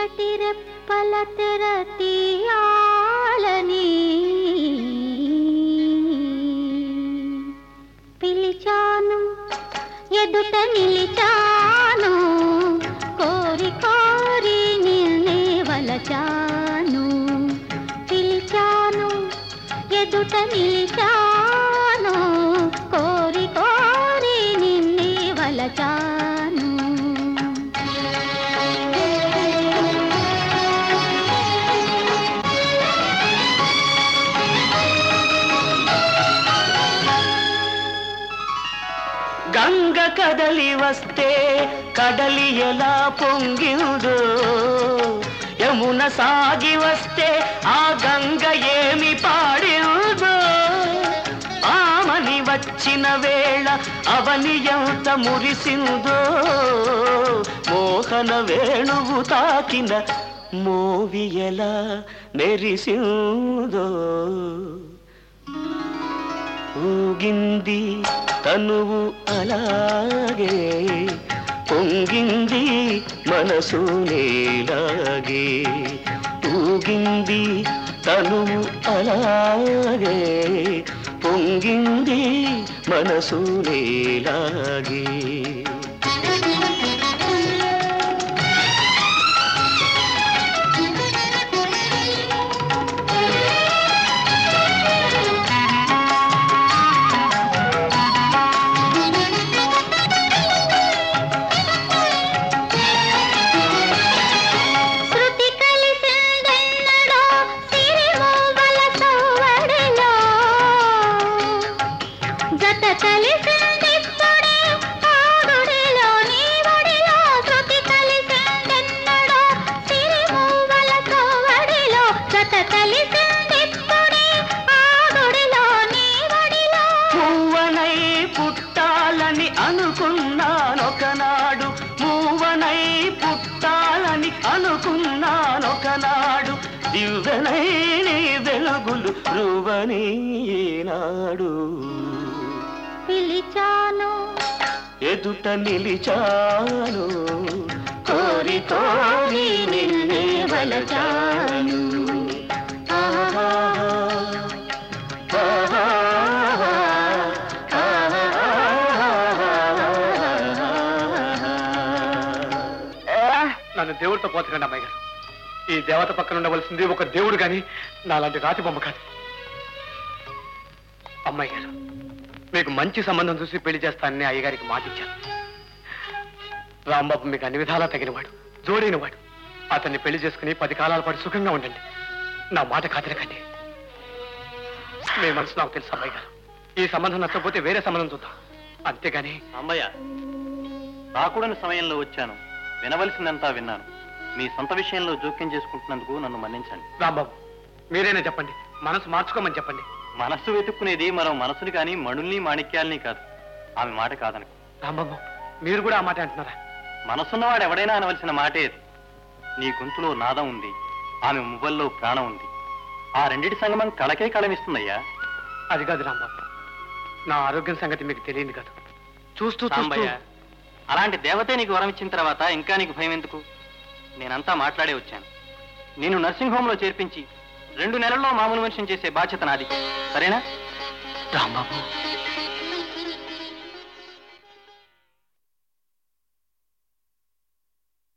చీకటి రెప్పల తెర తీయాలని పిలిచాను ఎదుట నిలిచాను కోరి కోరి నిన్నే వలచాను పిలిచాను ఎదుట నిలిచాను కోరి కోరి నిన్నే వలచాను గంగ కదలి వస్తే కడలి ఎలా పొంగిందో యమున సాగి వస్తే ఆ గంగ ఏమి పాడిందో ఆమని వచ్చిన వేళ అవని ఎంత మురిసిందో మోహన వేణువు తాకిన మోవి ఎలా మెరిసిందో ఊగింది తనువు అలాగే పొంగింది మనసు నేలాగే ఊగింది తనువు అలాగే పొంగింది మనసు నేలాగే శృతి కలిసిందెన్నడో సిరిమూవల సవ్వడిలో. జత కలిసిందిప్పుడే ఆగుడిలో నీ ఒడిలో. శృతి కలిసిందెన్నడో సిరిమూవల సవ్వడిలో. జత కలిసిందిప్పుడే ఆగుడిలో నీ ఒడిలో. మూవనై పుట్టాలని అనుకున్నానొకనాడు మూవనై పుట్టాలని అనుకున్నానొకనాడు దివ్వనై నీ వెలుగులు రువని ఈనాడు పిలిచాను ఎదుట నిలిచాను కోరి కోరి నిన్నే వలచాను ఆహా, ఆహా, ఆహా. నన్ను దేవుడితో పోతకండి అమ్మాయి గారు ఈ దేవత పక్కన ఉండవలసింది ఒక దేవుడు గాని నాలాంటి రాతి బొమ్మ కాదు అమ్మాయి గారు మీకు మంచి సంబంధం చూసి పెళ్లి చేస్తానని అయ్యగారికి మాటిచ్చాను రాంబాబు మీకు అన్ని విధాలా తగినవాడు జోడైనవాడు అతన్ని పెళ్లి చేసుకుని పది కాలాల పాటు సుఖంగా ఉండండి నా మాట కాదనకండి మీ మనసు నాకు తెలుసు అమ్మాయి గారు ఈ సంబంధం నచ్చకపోతే వేరే సంబంధం చూద్దాం అంతేగాని అమ్మయ్య రాకూడని సమయంలో వచ్చాను వినవలసిందంతా విన్నాను మీ సొంత విషయంలో జోక్యం చేసుకుంటున్నందుకు నన్ను మన్నించండి రాంబాబు మీరైనా చెప్పండి మనసు మార్చుకోమని చెప్పండి మనస్సు వెతుక్కునేది మరో మనసుని కానీ మణుల్ని మాణిక్యాల్ని కాదు ఆమె మాట కాదనకు రాంబాబు మీరు కూడా ఆ మాట అంటున్నారా మనసున్నవాడు ఎవడైనా అనవలసిన మాటే అది నీ గొంతులో నాదం ఉంది ఆమె మువ్వల్లో ప్రాణం ఉంది ఆ రెండిటి సంగమం కళకే కళమిస్తుందయ్యా అది కాదు రాంబాబు నా ఆరోగ్యం సంగతి మీకు తెలియదు కదా చూస్తూ చూస్తూ సాంబయ్య అలాంటి దేవతే నీకు వరం ఇచ్చిన తర్వాత ఇంకా నీకు భయం ఎందుకు నేనంతా మాట్లాడే వచ్చాను నేను నర్సింగ్ హోమ్ లో చేర్పించి రెండు నెలల్లో మామూలు మనిషిని చేసే బాధ్యత నాది సరేనా రాంబాబు